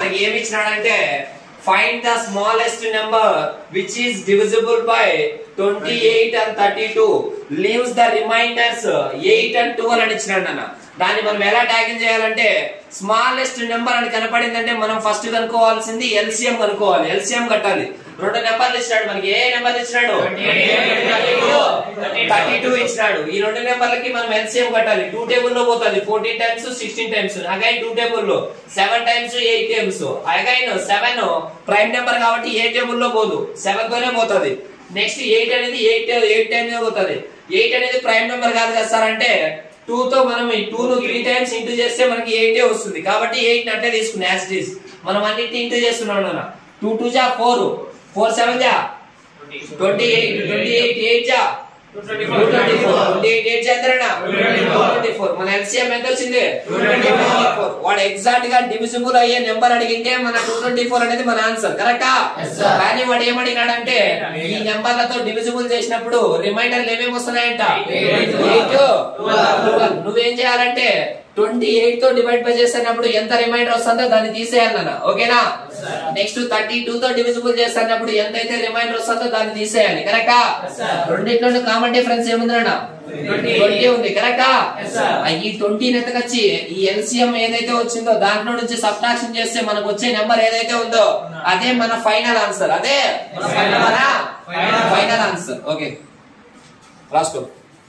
మనకి ఏమి ఇచ్చినాడంటే find the smallest number which is divisible by twenty eight and thirty two leaves the remainders eight and twelve అని ఇచ్చినాడు అన్న దాన్ని మనం ఎలా ట్యాకిల్ చేయాలంటే స్మాలెస్ట్ నెంబర్ అని కనపడిందంటే మనం ఫస్ట్ కనుక్కోవాల్సింది ఎల్సిఎం కనుక్కోవాలి ఎల్సిఎం కట్టాలి రెండు నెంబర్లు ఇచ్చినాడు మనకి ఏ నెంబర్ ఇచ్చినాడు థర్టీ టూ ఇచ్చినాడు ఈ రెండు నెంబర్లకి మనం ఎల్సిఎం కట్టాలి టూ టేబుల్ లో పోతుంది fourteen times sixteen times again two table లో seven times eight times again seven prime number కాబట్టి ఏ టేబుల్ లో పోదు సెవెన్ తోనే పోతుంది నెక్స్ట్ ఎయిట్ అనేది ఎయిట్ ఎయిట్ టైమ్స్ పోతుంది ఎయిట్ అనేది ప్రైమ్ నెంబర్ కాదు కదా సార్ అంటే టూ తో మనం ఈ టూ ను త్రీ టైమ్స్ ఇంటూ చేస్తే మనకి ఎయిట్ వస్తుంది కాబట్టి ఎయిట్ అంటే తీసుకున్నాం యాజ్ ఇట్ ఈస్ మనం అన్నింటి ఇంటూ చేస్తున్నాం నాన్న టూ టూ జా ఫోర్ ఫోర్ సెవెన్ జా twenty eight twenty eight eight జా twenty four twenty eight eight చేద్దారనా ట్వంటీ ఫోర్ మన ఎల్సిఎం ఎంత వచ్చింది వాడు ఎగ్జాక్ట్ గా డివిజిబుల్ అయ్యే నెంబర్ అడిగింటే మన టూ ట్వంటీ ఫోర్ అనేది మన ఆన్సర్ కరెక్టా కానీ వాడు ఏమడిగాడంటే ఈ నెంబర్లతో డివిజిబుల్ చేసినప్పుడు రిమైండర్లు ఏమేమి వస్తున్నాయంట ఎయిట్ నువ్వేం చేయాలంటే ట్వంటీ ఎయిట్ తో డివైడ్ బై చేస్తున్నప్పుడు ఎంత రిమైండర్ వస్తుందో దాన్ని తీసేయాలన్న ఓకేనా నెక్స్ట్ థర్టీ టూ తో డివిజిబుల్ చేస్తున్నప్పుడు ఎంత అయితే రిమైండర్ వస్తుందో దాన్ని తీసేయాలి కరెక్టా రెండిట్లో కామన్ డిఫరెన్స్ ఏముందన్న ట్వంటీ ఉంది కరెక్టా ఈ ట్వంటీ ఎత్తకొచ్చి ఈ ఎల్సిఎం ఏదైతే వచ్చిందో దాంట్లో నుంచి సబ్ట్రాక్షన్ చేస్తే మనకు వచ్చే నెంబర్ ఏదైతే ఉందో అదే మన ఫైనల్ ఆన్సర్ అదే మన ఫైనల్ ఆన్సర్ ఓకే రాసుకో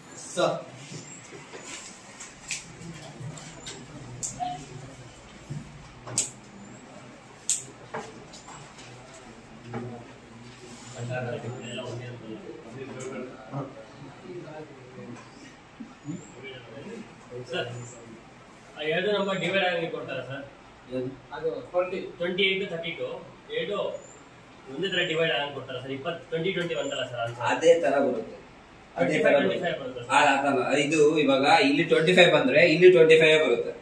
ಸರ್ ಆ ಎರಡು ನಂಬರ್ ಡಿವೈಡ್ ಆಗಿ ಕೊಡ್ತಾರಾ ಸರ್ ಅದು twenty twenty eight thirty two ಎರಡು ಒಂದೇ ತರ ಡಿವೈಡ್ ಆಗಿ ಕೊಡ್ತಾರಾ ಸರ್ ಇಪ್ಪತ್ತು ಟ್ವೆಂಟಿ ಟ್ವೆಂಟಿ ಒಂದಲ್ಲ ಸರ್ ಆನ್ಸರ್ ಅದೇ ತರ ಬರುತ್ತೆ ಅದೇ ತರ 25 ಬರುತ್ತೆ. ಬರುತ್ತೆ ಆ, ಅದಲ್ಲ ಇದು ಇವಾಗ ಇಲ್ಲಿ ಟ್ವೆಂಟಿ ಫೈವ್ ಬಂದ್ರೆ ಇಲ್ಲಿ ಟ್ವೆಂಟಿ ಫೈವ್ ಬರುತ್ತೆ